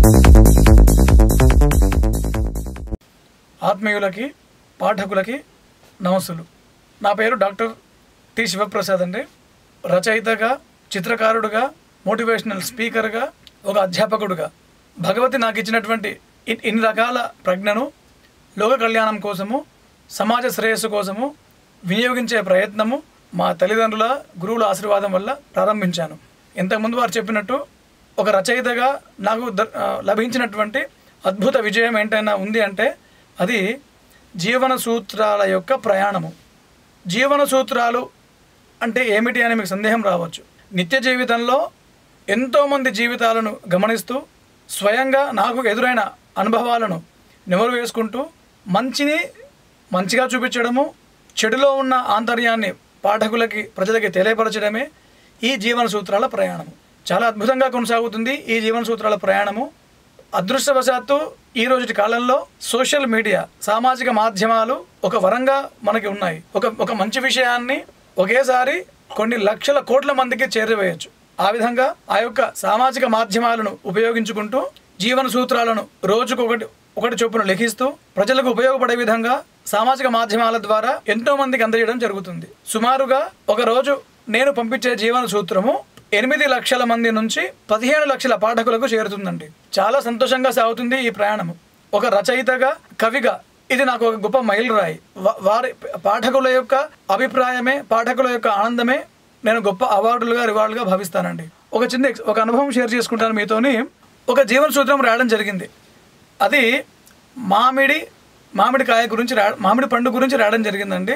ఆత్మీయులకి పాఠకులకి నమస్సులు నా పేరు doctor T Sivaprasad అండి రచయితగా చిత్రకారుడుగా మోటివేషనల్ స్పీకర్గా ఒక అధ్యాపకుడుగా భగవతి నాకు ఇచ్చినటువంటి ఇ- ఇన్ని రకాల ప్రజ్ఞను లోక కళ్యాణం కోసము సమాజ శ్రేయస్సు కోసము వినియోగించే ప్రయత్నము మా తల్లిదండ్రుల గురువుల ఆశీర్వాదం వల్ల ప్రారంభించాను ఇంతకుముందు వారు చెప్పినట్టు ఒక రచయితగా నాకు ద- ఆ, లభించినటువంటి అద్భుత విజయం ఏంటైనా ఉంది అంటే అది జీవన సూత్రాల యొక్క ప్రయాణము జీవన సూత్రాలు అంటే ఏమిటి అని మీకు సందేహం రావచ్చు నిత్య జీవితంలో ఎంతోమంది జీవితాలను గమనిస్తూ స్వయంగా నాకు ఎదురైన అనుభవాలను నెమరు వేసుకుంటూ మంచిని మంచిగా చూపించడము చెడులో ఉన్న ఆంతర్యాన్ని పాఠకులకి ప్రజలకి తెలియపరచడమే ఈ జీవన సూత్రాల ప్రయాణము చాలా అద్భుతంగా కొనసాగుతుంది ఈ జీవన సూత్రాల ప్రయాణము అదృష్టవశాత్తు ఈ రోజుటి కాలంలో సోషల్ మీడియా సామాజిక మాధ్యమాలు ఒక వరంగా మనకి ఉన్నాయి ఒక ఒక మంచి విషయాన్ని ఒకేసారి కొన్ని లక్షల కోట్ల మందికి చేరవేయచ్చు ఆ విధంగా ఆ యొక్క సామాజిక మాధ్యమాలను ఉపయోగించుకుంటూ జీవన సూత్రాలను రోజుకొకటి ఒకటి చొప్పున లిఖిస్తూ ప్రజలకు ఉపయోగపడే విధంగా సామాజిక మాధ్యమాల ద్వారా ఎంతో మందికి అందజేయడం జరుగుతుంది సుమారుగా ఒక రోజు నేను పంపించే జీవన సూత్రము ఎనిమిది లక్షల మంది నుంచి పదిహేను లక్షల పాఠకులకు చేరుతుందండి చాలా సంతోషంగా సాగుతుంది ఈ ప్రయాణము ఒక రచయితగా కవిగా ఇది నాకు ఒక గొప్ప మైలురాయి వా- వారి పాఠకుల యొక్క అభిప్రాయమే పాఠకుల యొక్క ఆనందమే నేను గొప్ప అవార్డులుగా రివార్డులుగా భావిస్తానండి ఒక చిన్న ఎక్స్- ఒక అనుభవం షేర్ చేసుకుంటాను మీతోని ఒక జీవన సూత్రం రాయడం జరిగింది అది మామిడి మామిడికాయ గురించి రా మామిడి పండు గురించి రాయడం జరిగిందండి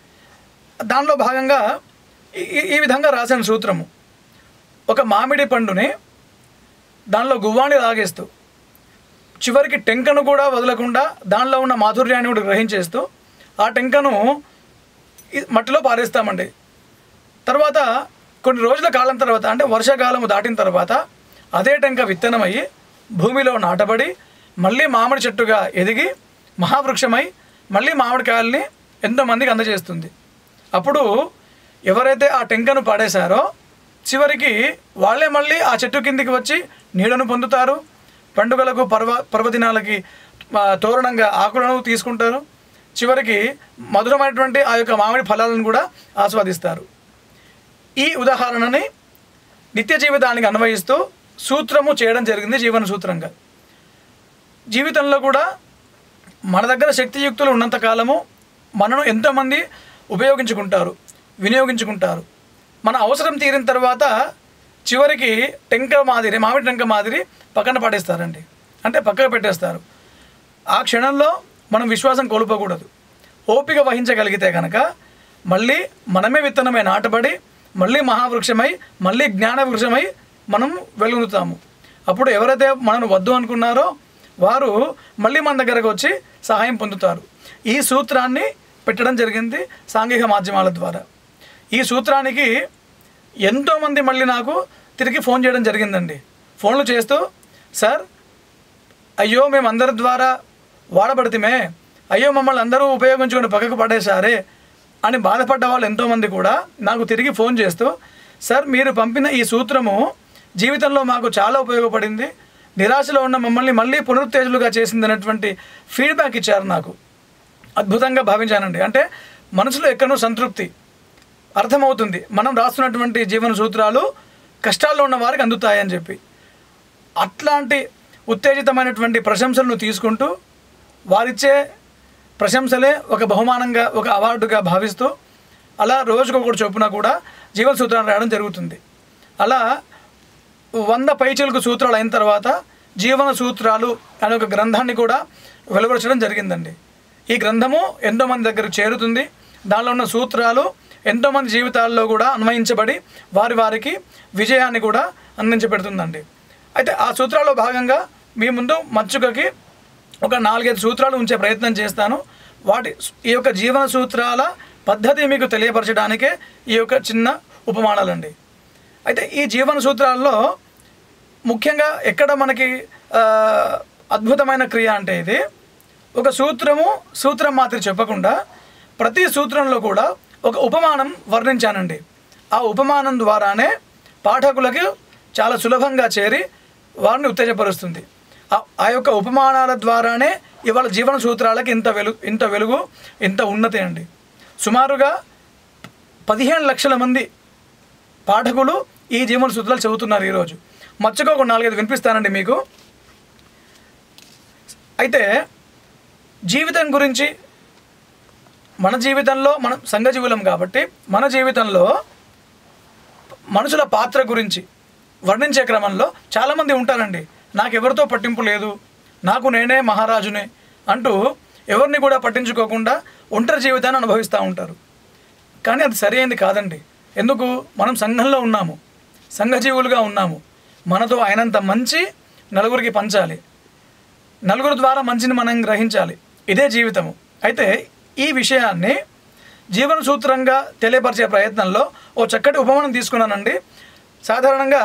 దానిలో భాగంగా ఈ- ఈ- ఈ విధంగా రాసిన సూత్రము ఒక మామిడి పండుని దానిలో గువ్వాణి లాగేస్తూ చివరికి టెంకను కూడా వదలకుండా దానిలో ఉన్న మాధుర్యాన్ని కూడా గ్రహించేస్తూ ఆ టెంకను ఈ- మట్టిలో పారేస్తామండి తర్వాత కొన్ని రోజుల కాలం తర్వాత అంటే వర్షాకాలము దాటిన తర్వాత అదే టెంక విత్తనమయ్యి భూమిలో నాటబడి మళ్ళీ మామిడి చెట్టుగా ఎదిగి మహావృక్షమై మళ్ళీ మామిడికాయల్ని ఎంతోమందికి అందజేస్తుంది అప్పుడు ఎవరైతే ఆ టెంకను పాడేశారో చివరికి వాళ్ళే మళ్ళీ ఆ చెట్టు కిందికి వచ్చి నీడను పొందుతారు పండుగలకు పర్వ పర్వదినాలకి ఆ, తోరణంగా ఆకులను తీసుకుంటారు చివరికి మధురమైనటువంటి ఆ యొక్క మామిడి ఫలాలను కూడా ఆస్వాదిస్తారు ఈ ఉదాహరణని నిత్య జీవితానికి అన్వయిస్తూ సూత్రము చేయడం జరిగింది జీవన సూత్రంగా జీవితంలో కూడా మన దగ్గర శక్తియుక్తులు ఉన్నంత కాలము మనను ఎంతోమంది ఉపయోగించుకుంటారు వినియోగించుకుంటారు మన అవసరం తీరిన తర్వాత చివరికి టెంక మాదిరి మామిడి టెంక మాదిరి పక్కన పడేస్తారండి అంటే పక్కకు పెట్టేస్తారు ఆ క్షణంలో మనం విశ్వాసం కోల్పోకూడదు ఓపిక వహించగలిగితే కనుక మళ్ళీ మనమే విత్తనమై నాటబడి మళ్ళీ మహావృక్షమై మళ్ళీ జ్ఞాన వృక్షమై మనం వెలుగుతాము అప్పుడు ఎవరైతే మనను వద్దు అనుకున్నారో వారు మళ్ళీ మన దగ్గరకు వచ్చి సహాయం పొందుతారు ఈ సూత్రాన్ని పెట్టడం జరిగింది సాంఘిక మాధ్యమాల ద్వారా ఈ సూత్రానికి ఎంతోమంది మళ్ళీ నాకు తిరిగి ఫోన్ చేయడం జరిగిందండి ఫోన్లు చేస్తూ సార్ అయ్యో మేము అందరి ద్వారా వాడబడితేమే అయ్యో మమ్మల్ని అందరూ ఉపయోగించుకొని పక్కకు పడేశారే అని బాధపడ్డ వాళ్ళు ఎంతోమంది కూడా నాకు తిరిగి ఫోన్ చేస్తూ సార్ మీరు పంపిన ఈ సూత్రము జీవితంలో మాకు చాలా ఉపయోగపడింది నిరాశలో ఉన్న మమ్మల్ని మళ్ళీ పునరుత్తేజులుగా చేసింది అనేటువంటి ఫీడ్బ్యాక్ ఇచ్చారు నాకు అద్భుతంగా భావించానండి అంటే మనసులో ఎక్కడో సంతృప్తి అర్థమవుతుంది మనం రాస్తున్నటువంటి జీవన సూత్రాలు కష్టాల్లో ఉన్న వారికి అందుతాయని చెప్పి అట్లాంటి ఉత్తేజితమైనటువంటి ప్రశంసలను తీసుకుంటూ వారిచ్చే ప్రశంసలే ఒక బహుమానంగా ఒక అవార్డుగా భావిస్తూ అలా రోజుకొకటి చొప్పున కూడా జీవన సూత్రాన్ని రాయడం జరుగుతుంది అలా వంద పైచిలకు సూత్రాలు అయిన తర్వాత జీవన సూత్రాలు అనే ఒక గ్రంథాన్ని కూడా వెలువరచడం జరిగిందండి ఈ గ్రంథము ఎంతోమంది దగ్గరకు చేరుతుంది దానిలో ఉన్న సూత్రాలు ఎంతోమంది జీవితాల్లో కూడా అన్వయించబడి వారి వారికి విజయాన్ని కూడా అందించబెడుతుందండి అయితే ఆ సూత్రాల్లో భాగంగా మీ ముందు మచ్చుకకి ఒక నాలుగైదు సూత్రాలు ఉంచే ప్రయత్నం చేస్తాను వాటి ఈ యొక్క జీవన సూత్రాల పద్ధతి మీకు తెలియపరచడానికే ఈ యొక్క చిన్న ఉపమానాలండి అయితే ఈ జీవన సూత్రాల్లో ముఖ్యంగా ఎక్కడ మనకి ఆ, అద్భుతమైన క్రియ అంటే ఇది ఒక సూత్రము సూత్రం మాత్రం చెప్పకుండా ప్రతి సూత్రంలో కూడా ఒక ఉపమానం వర్ణించానండి ఆ ఉపమానం ద్వారానే పాఠకులకి చాలా సులభంగా చేరి వారిని ఉత్తేజపరుస్తుంది ఆ- ఆ యొక్క ఉపమానాల ద్వారానే ఇవాళ జీవన సూత్రాలకి ఇంత వెలుగు ఇంత వెలుగు ఇంత ఉన్నతి అండి సుమారుగా పదిహేను లక్షల మంది పాఠకులు ఈ జీవన సూత్రాలు చదువుతున్నారు ఈరోజు మచ్చగా ఒక నాలుగైదు వినిపిస్తానండి మీకు అయితే జీవితం గురించి మన జీవితంలో మనం సంఘజీవులం కాబట్టి మన జీవితంలో మనుషుల పాత్ర గురించి వర్ణించే క్రమంలో చాలామంది ఉంటారండి నాకు ఎవరితో పట్టింపు లేదు నాకు నేనే మహారాజునే అంటూ ఎవరిని కూడా పట్టించుకోకుండా ఒంటరి జీవితాన్ని అనుభవిస్తూ ఉంటారు కానీ అది సరైనది కాదండి ఎందుకు మనం సంఘంలో ఉన్నాము సంఘజీవులుగా ఉన్నాము మనతో అయినంత మంచి నలుగురికి పంచాలి నలుగురు ద్వారా మంచిని మనం గ్రహించాలి ఇదే జీవితము అయితే ఈ విషయాన్ని జీవన సూత్రంగా తెలియపరిచే ప్రయత్నంలో ఓ చక్కటి ఉపమానం తీసుకున్నానండి సాధారణంగా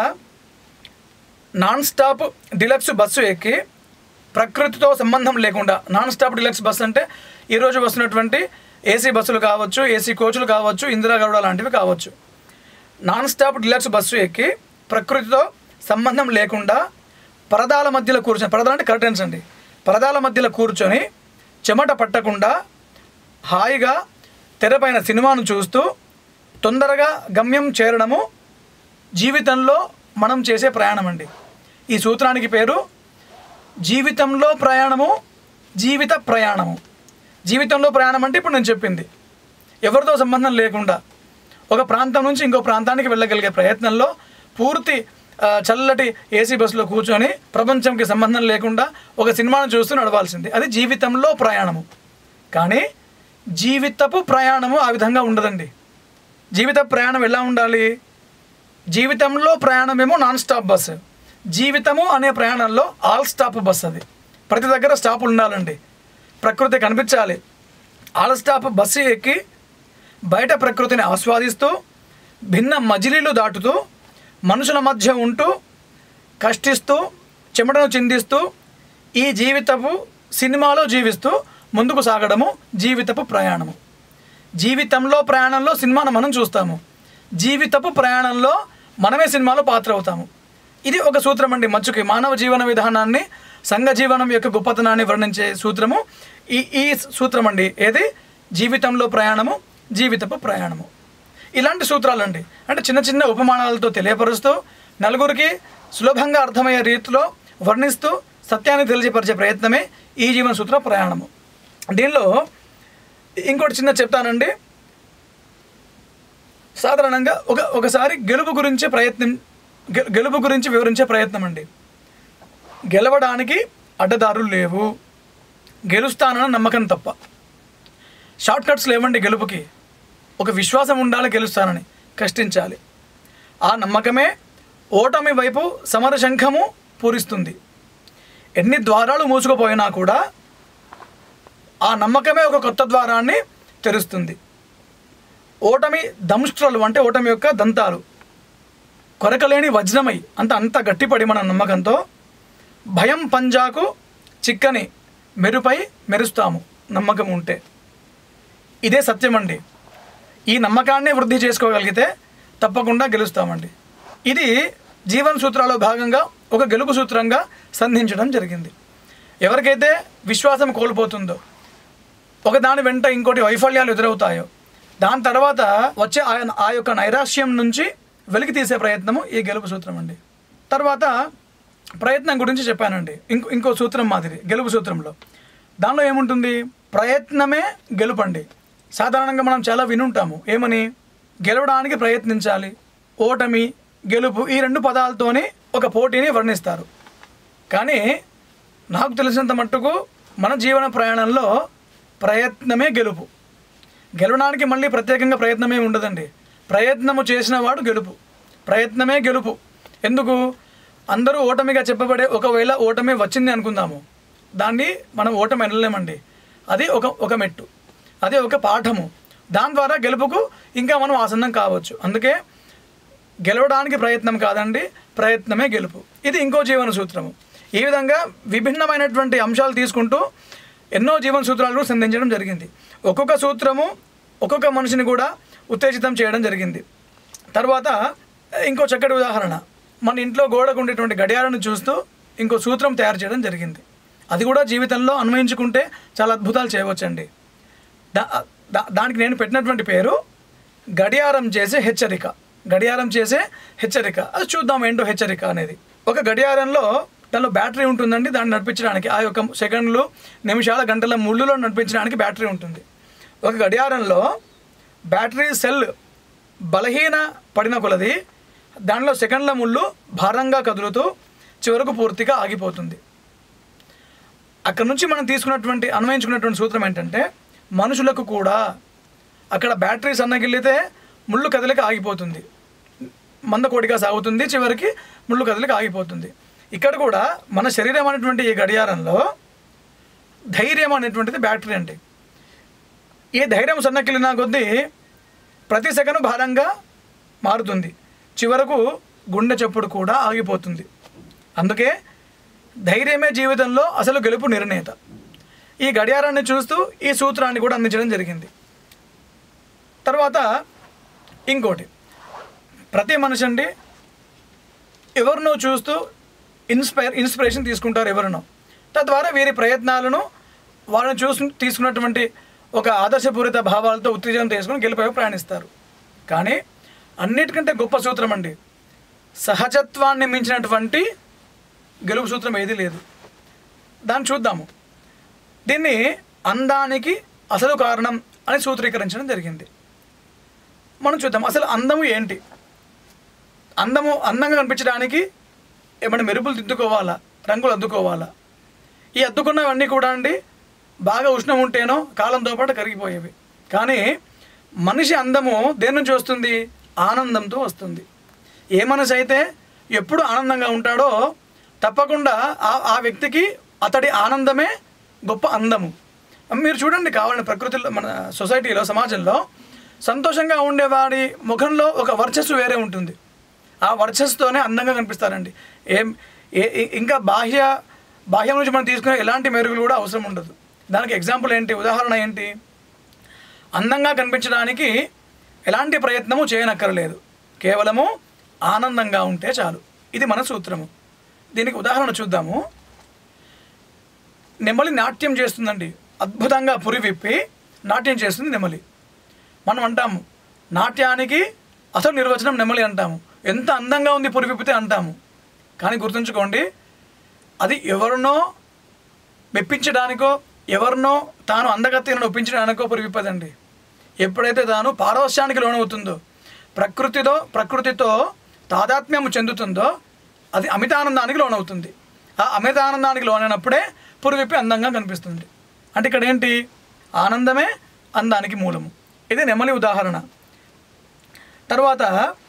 నాన్ స్టాప్ డిలక్స్ బస్సు ఎక్కి ప్రకృతితో సంబంధం లేకుండా నాన్ స్టాప్ డిలక్స్ బస్సు అంటే ఈరోజు వస్తున్నటువంటి ఏసీ బస్సులు కావచ్చు ఏసీ కోచ్లు కావచ్చు ఇందిరా గౌడ లాంటివి కావచ్చు నాన్ స్టాప్ డిలక్స్ బస్సు ఎక్కి ప్రకృతితో సంబంధం లేకుండా పరదాల మధ్యలో కూర్చొని పరదాలు అంటే కర్టెన్స్ అండి పరదాల మధ్యలో కూర్చొని చెమట పట్టకుండా హాయిగా తెరపైన సినిమాను చూస్తూ తొందరగా గమ్యం చేరడము జీవితంలో మనం చేసే ప్రయాణం అండి ఈ సూత్రానికి పేరు జీవితంలో ప్రయాణము జీవిత ప్రయాణము జీవితంలో ప్రయాణం అంటే ఇప్పుడు నేను చెప్పింది ఎవరితో సంబంధం లేకుండా ఒక ప్రాంతం నుంచి ఇంకో ప్రాంతానికి వెళ్ళగలిగే ప్రయత్నంలో పూర్తి ఆ, చల్లటి ఏసీ బస్సులో కూర్చొని ప్రపంచంకి సంబంధం లేకుండా ఒక సినిమాను చూస్తూ నడవాల్సింది అది జీవితంలో ప్రయాణము కానీ జీవితపు ప్రయాణము ఆ విధంగా ఉండదండి జీవిత ప్రయాణం ఎలా ఉండాలి జీవితంలో ప్రయాణమేమో నాన్ స్టాప్ బస్సు జీవితము అనే ప్రయాణంలో ఆల్ స్టాప్ బస్ అది ప్రతి దగ్గర స్టాప్ ఉండాలండి ప్రకృతి కనిపించాలి ఆల్ స్టాప్ బస్సు ఎక్కి బయట ప్రకృతిని ఆస్వాదిస్తూ భిన్న మజిలీలు దాటుతూ మనుషుల మధ్య ఉంటూ కష్టిస్తూ చెమటను చిందిస్తూ ఈ జీవితపు సినిమాలో జీవిస్తూ ముందుకు సాగడము జీవితపు ప్రయాణము జీవితంలో ప్రయాణంలో సినిమాను మనం చూస్తాము జీవితపు ప్రయాణంలో మనమే సినిమాలో పాత్ర అవుతాము ఇది ఒక సూత్రం అండి మచ్చుకి మానవ జీవన విధానాన్ని సంఘ జీవనం యొక్క గొప్పతనాన్ని వర్ణించే సూత్రము ఈ ఈ సూత్రం అండి ఏది జీవితంలో ప్రయాణము జీవితపు ప్రయాణము ఇలాంటి సూత్రాలండి అంటే చిన్న చిన్న ఉపమానాలతో తెలియపరుస్తూ నలుగురికి సులభంగా అర్థమయ్యే రీతిలో వర్ణిస్తూ సత్యాన్ని తెలియపరిచే ప్రయత్నమే ఈ జీవన సూత్ర ప్రయాణము దీనిలో ఇంకోటి చిన్న చెప్తానండి సాధారణంగా ఒక ఒకసారి గెలుపు గురించి ప్రయత్నం గె- గెలుపు గురించి వివరించే ప్రయత్నం అండి గెలవడానికి అడ్డదారులు లేవు గెలుస్తానన్న నమ్మకం తప్ప షార్ట్ కట్స్ లేవండి గెలుపుకి ఒక విశ్వాసం ఉండాలి గెలుస్తానని కష్టించాలి ఆ నమ్మకమే ఓటమి వైపు సమర శంఖము పూరిస్తుంది ఎన్ని ద్వారాలు మూసుకుపోయినా కూడా ఆ నమ్మకమే ఒక కొత్త ద్వారాన్ని తెరుస్తుంది ఓటమి దంష్ట్రలు అంటే ఓటమి యొక్క దంతాలు కొరకలేని వజ్రమై అంత అంత గట్టిపడి మన నమ్మకంతో భయం పంజాకు చిక్కని మెరుపై మెరుస్తాము నమ్మకం ఉంటే ఇదే సత్యం అండి ఈ నమ్మకాన్ని వృద్ధి చేసుకోగలిగితే తప్పకుండా గెలుస్తామండి ఇది జీవన సూత్రాల్లో భాగంగా ఒక గెలుపు సూత్రంగా సంధించడం జరిగింది ఎవరికైతే విశ్వాసం కోల్పోతుందో ఒక దాని వెంట ఇంకోటి వైఫల్యాలు ఎదురవుతాయో దాని తర్వాత వచ్చే ఆ ఆ యొక్క నైరాశ్యం నుంచి వెలికి తీసే ప్రయత్నము ఈ గెలుపు సూత్రం అండి తర్వాత ప్రయత్నం గురించి చెప్పానండి ఇంకో ఇంకో సూత్రం మాదిరి గెలుపు సూత్రంలో దానిలో ఏముంటుంది ప్రయత్నమే గెలుపండి సాధారణంగా మనం చాలా వినుంటాము ఏమని గెలవడానికి ప్రయత్నించాలి ఓటమి గెలుపు ఈ రెండు పదాలతోని ఒక పోటీని వర్ణిస్తారు కానీ నాకు తెలిసినంత మట్టుకు మన జీవన ప్రయాణంలో ప్రయత్నమే గెలుపు గెలవడానికి మళ్ళీ ప్రత్యేకంగా ప్రయత్నమే ఉండదండి ప్రయత్నము చేసిన వాడు గెలుపు ప్రయత్నమే గెలుపు ఎందుకు అందరూ ఓటమిగా చెప్పబడే ఒకవేళ ఓటమి వచ్చింది అనుకుందాము దాన్ని మనం ఓటమి అనలేమండి అది ఒక ఒక మెట్టు అది ఒక పాఠము దాని ద్వారా గెలుపుకు ఇంకా మనం ఆసన్నం కావచ్చు అందుకే గెలవడానికి ప్రయత్నం కాదండి ప్రయత్నమే గెలుపు ఇది ఇంకో జీవన సూత్రము ఈ విధంగా విభిన్నమైనటువంటి అంశాలు తీసుకుంటూ ఎన్నో జీవన సూత్రాలను సంధించడం జరిగింది ఒక్కొక్క సూత్రము ఒక్కొక్క మనిషిని కూడా ఉత్తేజితం చేయడం జరిగింది తర్వాత ఇంకో చక్కటి ఉదాహరణ మన ఇంట్లో గోడకు ఉండేటువంటి గడియారాన్ని చూస్తూ ఇంకో సూత్రం తయారు చేయడం జరిగింది అది కూడా జీవితంలో అన్వయించుకుంటే చాలా అద్భుతాలు చేయవచ్చండి దా దా- దానికి నేను పెట్టినటువంటి పేరు గడియారం చేసే హెచ్చరిక గడియారం చేసే హెచ్చరిక అది చూద్దాం ఏంటో హెచ్చరిక అనేది ఒక గడియారంలో దానిలో బ్యాటరీ ఉంటుందండి దాన్ని నడిపించడానికి ఆ యొక్క సెకండ్లు నిమిషాల గంటల ముళ్ళులో నడిపించడానికి బ్యాటరీ ఉంటుంది ఒక గడియారంలో బ్యాటరీ సెల్ బలహీన పడిన కొలది దానిలో సెకండ్ల ముళ్ళు భారంగా కదులుతూ చివరకు పూర్తిగా ఆగిపోతుంది అక్కడ నుంచి మనం తీసుకున్నటువంటి అన్వయించుకున్నటువంటి సూత్రం ఏంటంటే మనుషులకు కూడా అక్కడ బ్యాటరీ సన్నగిల్లితే ముళ్ళు కదలిక ఆగిపోతుంది మందకోడిగా సాగుతుంది చివరికి ముళ్ళు కదలిక ఆగిపోతుంది ఇక్కడ కూడా మన శరీరం అనేటువంటి ఈ గడియారంలో ధైర్యం అనేటువంటిది బ్యాటరీ అండి ఈ ధైర్యం సన్నకిల్లిన కొద్దీ ప్రతి సెకను భారంగా మారుతుంది చివరకు గుండె చప్పుడు కూడా ఆగిపోతుంది అందుకే ధైర్యమే జీవితంలో అసలు గెలుపు నిర్ణేత ఈ గడియారాన్ని చూస్తూ ఈ సూత్రాన్ని కూడా అందించడం జరిగింది తర్వాత ఇంకోటి ప్రతి మనిషి అండి ఎవరినో చూస్తూ ఇన్స్పైర్ ఇన్స్పిరేషన్ తీసుకుంటారు ఎవరినో తద్వారా వీరి ప్రయత్నాలను వాళ్ళని చూసి తీసుకున్నటువంటి ఒక ఆదర్శపూరిత భావాలతో ఉత్తేజనం తీసుకుని గెలిపై ప్రయాణిస్తారు కానీ అన్నిటికంటే గొప్ప సూత్రం అండి సహజత్వాన్ని మించినటువంటి గెలుపు సూత్రం ఏదీ లేదు దాన్ని చూద్దాము దీన్ని అందానికి అసలు కారణం అని సూత్రీకరించడం జరిగింది మనం చూద్దాం అసలు అందము ఏంటి అందము అందంగా కనిపించడానికి ఏమైనా మెరుపులు దిద్దుకోవాలా రంగులు అద్దుకోవాలా ఈ అద్దుకున్నవన్నీ కూడా అండి బాగా ఉష్ణం ఉంటేనో కాలంతో పాటు కరిగిపోయేవి కానీ మనిషి అందము దేని నుంచి వస్తుంది ఆనందంతో వస్తుంది ఏ మనసు అయితే ఎప్పుడు ఆనందంగా ఉంటాడో తప్పకుండా ఆ ఆ వ్యక్తికి అతడి ఆనందమే గొప్ప అందము మీరు చూడండి కావాలని ప్రకృతిలో మన సొసైటీలో సమాజంలో సంతోషంగా ఉండేవాడి ముఖంలో ఒక వర్చస్సు వేరే ఉంటుంది ఆ వర్చస్సుతోనే అందంగా కనిపిస్తారండి ఏం ఏ ఏ- ఇంకా బాహ్య బాహ్యం నుంచి మనం తీసుకునే ఎలాంటి మెరుగులు కూడా అవసరం ఉండదు దానికి ఎగ్జాంపుల్ ఏంటి ఉదాహరణ ఏంటి అందంగా కనిపించడానికి ఎలాంటి ప్రయత్నము చేయనక్కర్లేదు కేవలము ఆనందంగా ఉంటే చాలు ఇది మన సూత్రము దీనికి ఉదాహరణ చూద్దాము నెమలి నాట్యం చేస్తుందండి అద్భుతంగా పురి విప్పి నాట్యం చేస్తుంది నెమలి మనం అంటాము నాట్యానికి అసలు నిర్వచనం నెమలి అంటాము ఎంత అందంగా ఉంది పురి విప్పితే అంటాము కానీ గుర్తుంచుకోండి అది ఎవరినో మెప్పించడానికో ఎవరినో తాను అందగత్తెలను ఒప్పించడానికో పురి విప్పదండి ఎప్పుడైతే తాను పారవశ్యానికి లోనవుతుందో ప్రకృతితో ప్రకృతితో తాదాత్మ్యం చెందుతుందో అది అమితానందానికి లోనవుతుంది ఆ అమితానందానికి లోనైనప్పుడే పురివిప్పి అందంగా కనిపిస్తుంది అంటే ఇక్కడ ఏంటి ఆనందమే అందానికి మూలము ఇది నెమలి ఉదాహరణ తర్వాత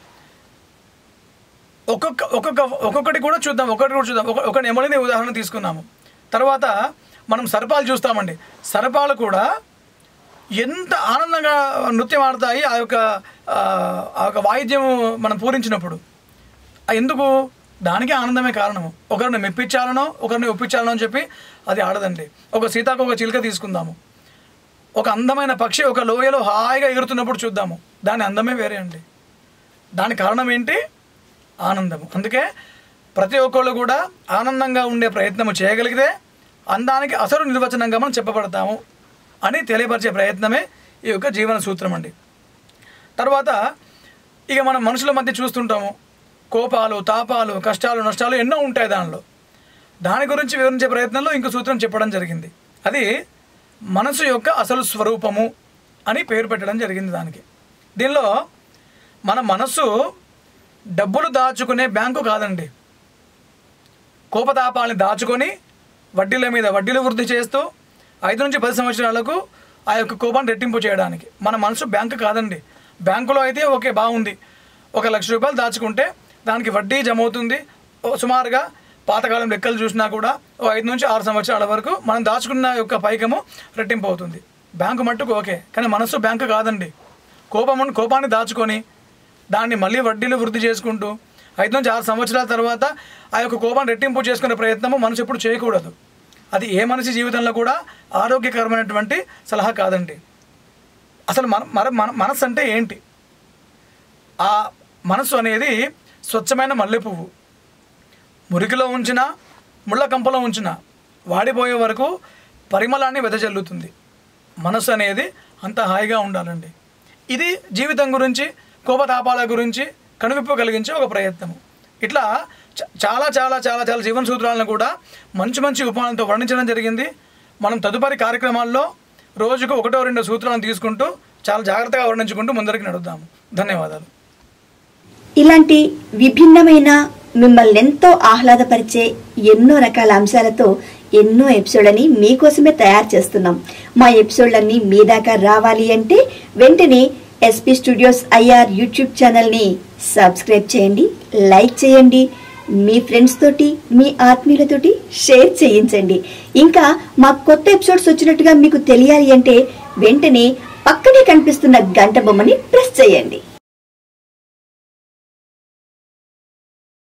ఒక్కొక్క ఒక్కొక్క ఒక్కొక్కటి కూడా చూద్దాం ఒక్కొక్కటి కూడా చూద్దాం ఒక ఒక నెమలిని ఉదాహరణ తీసుకున్నాము తర్వాత మనం సర్పాలు చూస్తామండి సర్పాలు కూడా ఎంత ఆనందంగా నృత్యం ఆడతాయి ఆ యొక్క ఆ, ఆ యొక్క వాయిద్యం మనం పూరించినప్పుడు ఆ ఎందుకు దానికి ఆనందమే కారణము ఒకరిని మెప్పించాలనో ఒకరిని ఒప్పించాలనో అని చెప్పి అది ఆడదండి ఒక సీతాకు ఒక చిలుక తీసుకుందాము ఒక అందమైన పక్షి ఒక లోయలో హాయిగా ఎగురుతున్నప్పుడు చూద్దాము దాని అందమే వేరే అండి దాని కారణం ఏంటి ఆనందము అందుకే ప్రతి ఒక్కళ్ళు కూడా ఆనందంగా ఉండే ప్రయత్నము చేయగలిగితే అందానికి అసలు నిర్వచనంగా మనం చెప్పబడతాము అని తెలియపరిచే ప్రయత్నమే ఈ యొక్క జీవన సూత్రం అండి తర్వాత ఇక మనం మనుషుల మధ్య చూస్తుంటాము కోపాలు తాపాలు కష్టాలు నష్టాలు ఎన్నో ఉంటాయి దానిలో దాని గురించి వివరించే ప్రయత్నంలో ఇంకో సూత్రం చెప్పడం జరిగింది అది మనసు యొక్క అసలు స్వరూపము అని పేరు పెట్టడం జరిగింది దానికి దీనిలో మన మనస్సు డబ్బులు దాచుకునే బ్యాంకు కాదండి కోపతాపాలని దాచుకొని వడ్డీల మీద వడ్డీలు వృద్ధి చేస్తూ ఐదు నుంచి పది సంవత్సరాలకు ఆ యొక్క కోపాన్ని రెట్టింపు చేయడానికి మన మనసు బ్యాంకు కాదండి బ్యాంకులో అయితే ఓకే బాగుంది ఒక లక్ష రూపాయలు దాచుకుంటే దానికి వడ్డీ జమ అవుతుంది ఓ సుమారుగా పాతకాలం లెక్కలు చూసినా కూడా ఓ ఐదు నుంచి ఆరు సంవత్సరాల వరకు మనం దాచుకున్న యొక్క పైకము రెట్టింపు అవుతుంది బ్యాంకు మట్టుకు ఓకే కానీ మనసు బ్యాంకు కాదండి కోపము కోపాన్ని దాచుకొని దాన్ని మళ్ళీ వడ్డీలు వృద్ధి చేసుకుంటూ ఐదు నుంచి ఆరు సంవత్సరాల తర్వాత ఆ యొక్క కోపాన్ని రెట్టింపు చేసుకునే ప్రయత్నము మనసు ఎప్పుడు చేయకూడదు అది ఏ మనిషి జీవితంలో కూడా ఆరోగ్యకరమైనటువంటి సలహా కాదండి అసలు మన మన మన- మనస్సు అంటే ఏంటి ఆ మనస్సు అనేది స్వచ్ఛమైన మల్లె పువ్వు మురికిలో ఉంచినా ముళ్ళ కంపలో ఉంచిన వాడిపోయే వరకు పరిమళాన్ని వెదజల్లుతుంది మనసు అనేది అంత హాయిగా ఉండాలండి ఇది జీవితం గురించి కోపతాపాల గురించి కనువిప్పు కలిగించే ఒక ప్రయత్నము ఇట్లా చ- చాలా చాలా చాలా చాలా జీవన సూత్రాలను కూడా మంచి మంచి ఉపాయాలతో వర్ణించడం జరిగింది మనం తదుపరి కార్యక్రమాల్లో రోజుకు ఒకటో రెండో సూత్రాలను తీసుకుంటూ చాలా జాగ్రత్తగా వర్ణించుకుంటూ ముందరికి నడుద్దాము ధన్యవాదాలు ఇలాంటి విభిన్నమైన మిమ్మల్ని ఎంతో ఆహ్లాదపరిచే ఎన్నో రకాల అంశాలతో ఎన్నో ఎపిసోడ్లని మీకోసమే తయారు చేస్తున్నాం మా ఎపిసోడ్లన్నీ మీ దాకా రావాలి అంటే వెంటనే ఎస్పీ స్టూడియోస్ ఐఆర్ యూట్యూబ్ ఛానల్ని సబ్స్క్రైబ్ చేయండి లైక్ చేయండి మీ ఫ్రెండ్స్ తోటి మీ ఆత్మీయులతోటి షేర్ చేయించండి ఇంకా మా కొత్త ఎపిసోడ్స్ వచ్చినట్టుగా మీకు తెలియాలి అంటే వెంటనే పక్కనే కనిపిస్తున్న గంట బొమ్మని ప్రెస్ చేయండి